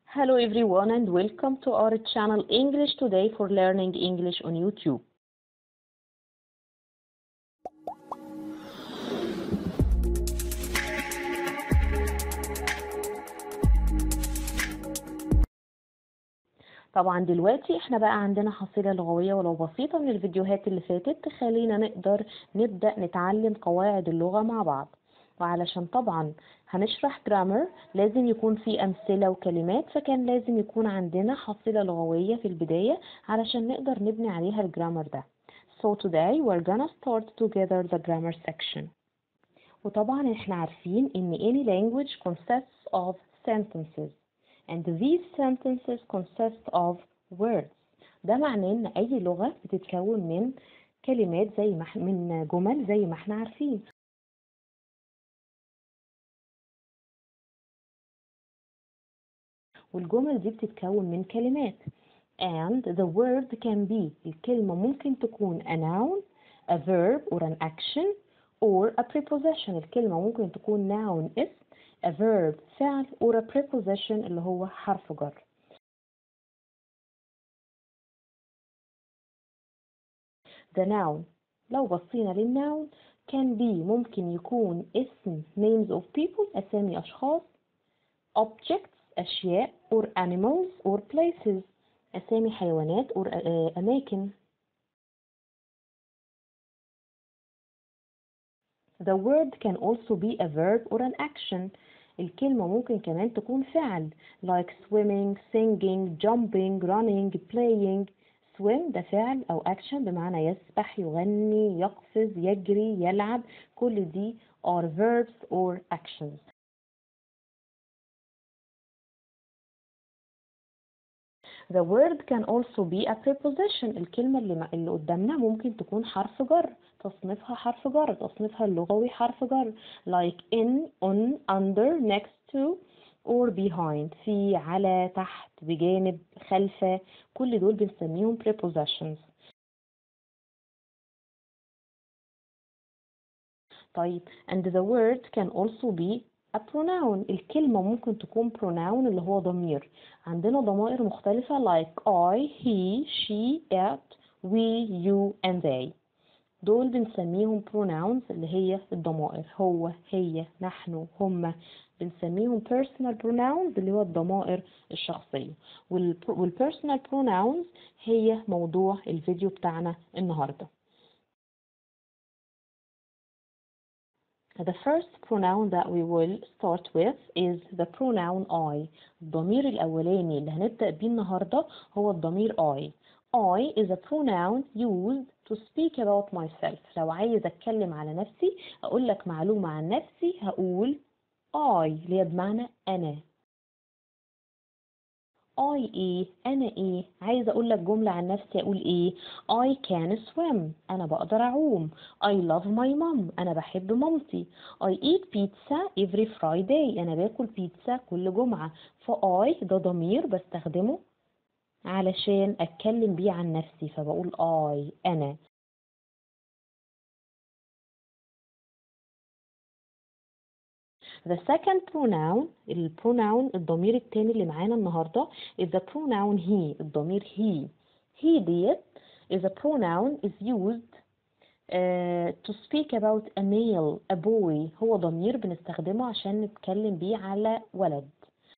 Hello everyone and welcome to our channel English Today for Learning English on YouTube. طبعا دلوقتي احنا بقى عندنا حصيلة لغوية ولو بسيطة من الفيديوهات اللي فاتت تخلينا نقدر نبدأ نتعلم قواعد اللغة مع بعض وعلشان طبعا هنشرح جرامر لازم يكون في أمثلة وكلمات فكان لازم يكون عندنا حصيلة لغوية في البداية علشان نقدر نبني عليها الجرامر ده So today we're gonna start together the grammar section وطبعا احنا عارفين ان any language consists of sentences and these sentences consist of words ده معناه ان اي لغة بتتكون من كلمات زي ما من جمل زي ما احنا عارفين والجمل دي بتتكون من كلمات and the word can be الكلمة ممكن تكون a noun a verb or an action or a preposition الكلمة ممكن تكون noun اسم a verb فعل or a preposition اللي هو حرف جر the noun لو بصينا للnoun can be ممكن يكون اسم names of people أسامي أشخاص objects أشياء or animals or places أسامي حيوانات or أماكن The word can also be a verb or an action الكلمة ممكن كمان تكون فعل like swimming, singing, jumping, running, playing swim ده فعل أو action بمعنى يسبح يغني يقفز يجري يلعب كل دي are verbs or actions The word can also be a preposition الكلمة اللي, اللي قدامنا ممكن تكون حرف جر تصنيفها حرف جر تصنيفها اللغوي حرف جر like in, on, under, next to or behind في على تحت بجانب خلف كل دول بنسميهم prepositions طيب and the word can also be a pronoun الكلمة ممكن تكون pronoun اللي هو ضمير عندنا ضمائر مختلفة like I, he, she, it, we, you and they دول بنسميهم pronouns اللي هي الضمائر هو هي نحن هما بنسميهم personal pronouns اللي هو الضمائر الشخصية والpersonal pronouns هي موضوع الفيديو بتاعنا النهارده The first pronoun that we will start with is the pronoun I. الضمير الأولاني اللي هنبدأ بيه النهاردة هو الضمير I. I is a pronoun used to speak about myself. لو عايز أتكلم على نفسي أقول لك معلومة عن نفسي هقول I اللي هي بمعنى أنا. I إيه أنا إيه عايزة أقول لك جملة عن نفسي أقول إيه I can swim أنا بقدر أعوم I love my mom أنا بحب مامتي I eat pizza every Friday أنا باكل بيتزا كل جمعة فأي ده ضمير بستخدمه علشان أتكلم بيه عن نفسي فبقول I أنا The second pronoun البروناون الضمير التاني اللي معانا النهاردة is the pronoun he الضمير he he ديت is a pronoun is used uh, to speak about a male a boy هو ضمير بنستخدمه عشان نتكلم بيه على ولد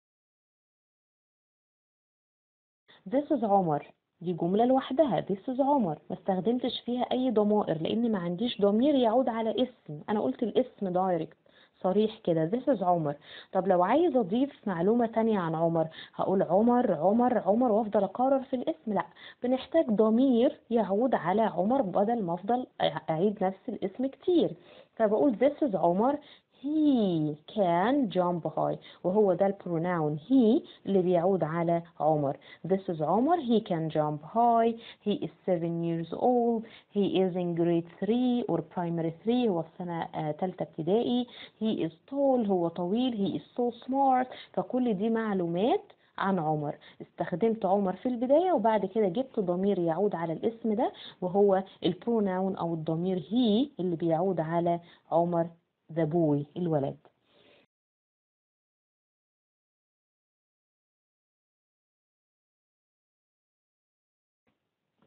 This is عمر دي جملة لوحدها This is عمر ما استخدمتش فيها أي ضمائر لأن ما عنديش ضمير يعود على اسم أنا قلت الاسم دايركت صريح كده this is عمر طب لو عايز اضيف معلومة تانية عن عمر هقول عمر عمر عمر وافضل اكرر في الاسم لا بنحتاج ضمير يعود على عمر بدل ما افضل اعيد نفس الاسم كتير فبقول this is عمر he can jump high وهو ده البروناون he اللي بيعود على عمر this is عمر he can jump high he is seven years old he is in grade 3 or primary 3 هو في سنة تالتة ابتدائي he is tall هو طويل he is so smart فكل دي معلومات عن عمر استخدمت عمر في البداية وبعد كده جبت ضمير يعود على الاسم ده وهو البروناون أو الضمير he اللي بيعود على عمر the boy الولد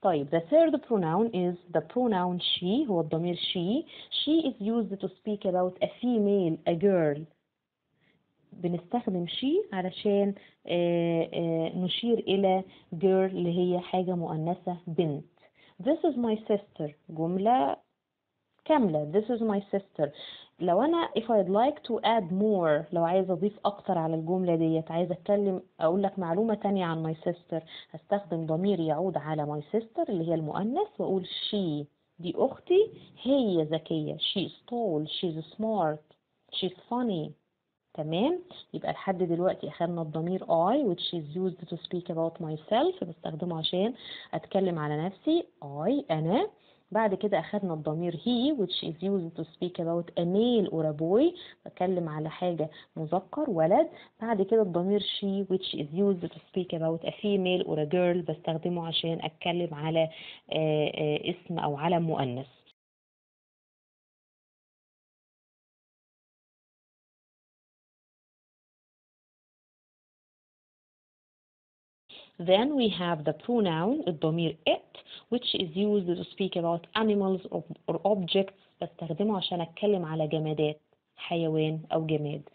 طيب the third pronoun is the pronoun she هو الضمير she she is used to speak about a female a girl بنستخدم she علشان آه، آه، نشير إلى girl اللي هي حاجة مؤنثة بنت this is my sister جملة كاملة this is my sister لو أنا if I'd like to add more لو عايز أضيف أكتر على الجملة ديت عايز أتكلم أقول لك معلومة تانية عن my sister هستخدم ضمير يعود على my sister اللي هي المؤنث وأقول she دي أختي هي ذكية she's tall she's smart she's funny تمام يبقى لحد دلوقتي أخدنا الضمير I which is used to speak about myself بستخدمه عشان أتكلم على نفسي I أنا بعد كده أخدنا الضمير he which is used to speak about a male or a boy بتكلم على حاجة مذكر ولد بعد كده الضمير she which is used to speak about a female or a girl بستخدمه عشان أتكلم على آه، آه، اسم أو علم مؤنث Then we have the pronoun الضمير it which is used to speak about animals or or objects بستخدمه عشان أتكلم على جمادات حيوان أو جماد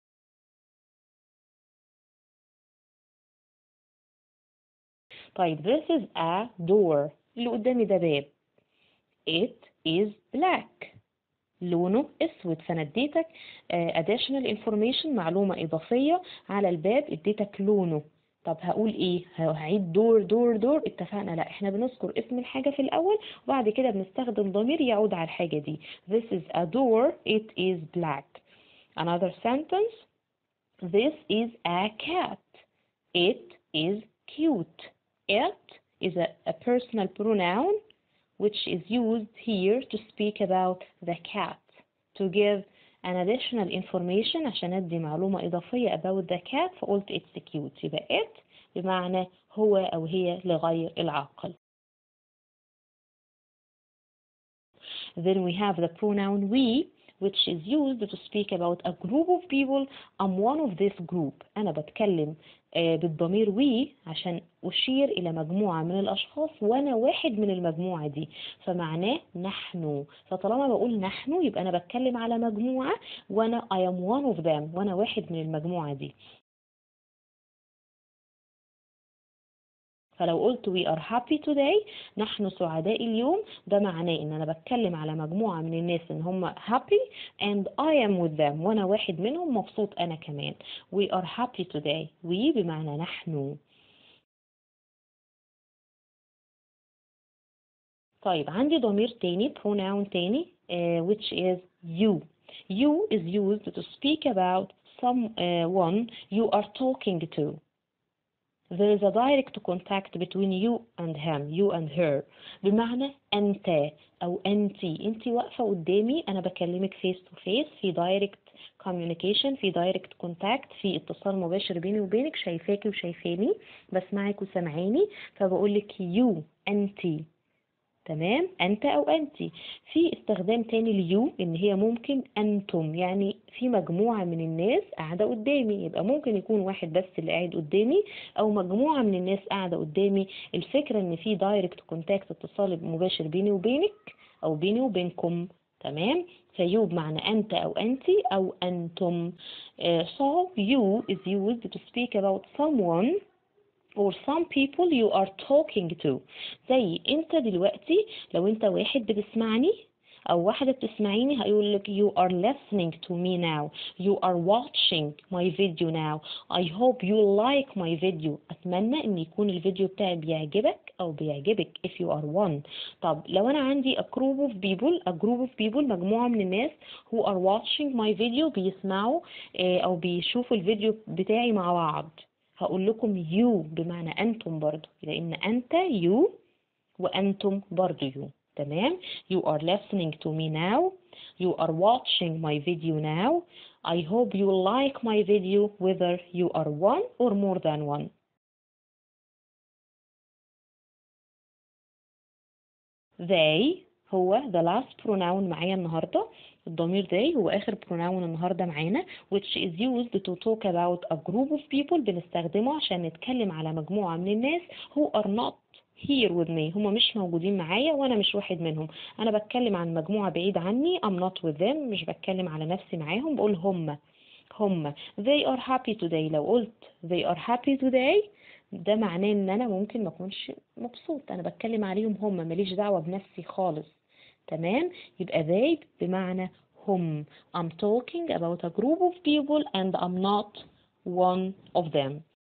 طيب this is a door اللي قدامي ده باب it is black لونه اسود فانا اديتك آه، additional information معلومة اضافية على الباب اديتك لونه طب هقول ايه هعيد دور دور دور اتفقنا لا احنا بنذكر اسم الحاجة في الاول وبعد كده بنستخدم ضمير يعود على الحاجة دي this is a door it is black another sentence this is a cat it is cute it is a, a personal pronoun which is used here to speak about the cat to give an additional information عشان ادي معلومة اضافية about the cat فقلت it's cute يبقى it بمعنى هو او هي لغير العاقل then we have the pronoun we which is used to speak about a group of people I'm one of this group أنا بتكلم آه، بالضمير we عشان أشير إلى مجموعة من الأشخاص وأنا واحد من المجموعة دي فمعناه نحن فطالما بقول نحن يبقى أنا بتكلم على مجموعة وأنا I am one of them وأنا واحد من المجموعة دي فلو قلت we are happy today نحن سعداء اليوم ده معناه ان انا بتكلم على مجموعة من الناس ان هم happy and I am with them وانا واحد منهم مبسوط انا كمان we are happy today we بمعنى نحن طيب عندي ضمير تاني pronoun تاني uh, which is you you is used to speak about someone you are talking to there is a direct contact between you and him you and her بمعنى أنت أو أنتي أنتي واقفة قدامي أنا بكلمك face to face في direct communication في direct contact في اتصال مباشر بيني وبينك شايفاكي وشايفاني بسمعك وسامعاني فبقولك you أنتي تمام انت او انتي في استخدام تاني ليو ان هي ممكن انتم يعني في مجموعة من الناس قاعدة قدامي يبقى ممكن يكون واحد بس اللي قاعد قدامي او مجموعة من الناس قاعدة قدامي الفكرة ان في دايركت كونتاكت اتصال مباشر بيني وبينك او بيني وبينكم تمام فيو بمعنى أنت أو أنتي أو أنتم uh, so you is used to speak about someone or some people you are talking to زي انت دلوقتي لو انت واحد بتسمعني او واحدة بتسمعيني هيقول لك you are listening to me now you are watching my video now I hope you like my video اتمنى ان يكون الفيديو بتاعي بيعجبك او بيعجبك if you are one طب لو انا عندي a group of people a group of people مجموعة من الناس who are watching my video بيسمعوا اه او بيشوفوا الفيديو بتاعي مع بعض هقول لكم you بمعنى أنتم برضو لأن أنت you وأنتم برضو you تمام you are listening to me now you are watching my video now I hope you like my video whether you are one or more than one they هو the last pronoun معايا النهاردة الضمير they هو آخر pronoun النهاردة معانا which is used to talk about a group of people بنستخدمه عشان نتكلم على مجموعة من الناس who are not here with me هم مش موجودين معايا وانا مش واحد منهم انا بتكلم عن مجموعة بعيد عني I'm not with them مش بتكلم على نفسي معاهم بقول هم هم they are happy today لو قلت they are happy today ده معناه ان انا ممكن ما اكونش مبسوط انا بتكلم عليهم هم ماليش دعوة بنفسي خالص تمام يبقى they بمعنى هم I'm talking about a group of people and I'm not one of them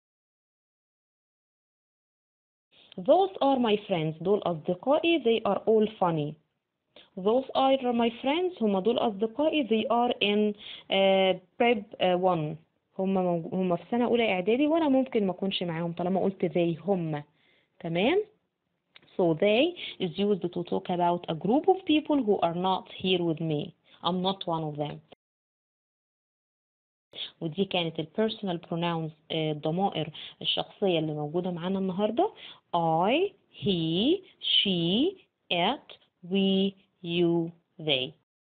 Those are my friends دول أصدقائي they are all funny Those are my friends هم دول أصدقائي they are in uh, prep uh, one هم موج... هم في سنة أولى إعدادي وأنا ممكن ما أكونش معاهم طالما قلت they هم تمام So they is used to talk about a group of people who are not here with me I'm not one of them ودي كانت ال personal pronouns آه، الضمائر الشخصية اللي موجودة معانا النهاردة I, he, she, it, we, you, they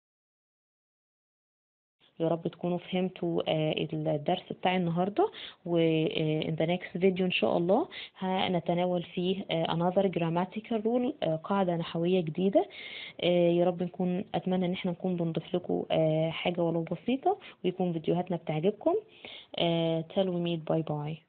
يا رب تكونوا فهمتوا آه، الدرس بتاع النهاردة و آه، in the next video إن شاء الله هنتناول فيه آه، another grammatical rule آه، قاعدة نحوية جديدة آه، يا رب نكون أتمنى إن احنا نكون بنضيف لكم آه، حاجة ولو بسيطة ويكون فيديوهاتنا بتعجبكم آه، till we meet bye bye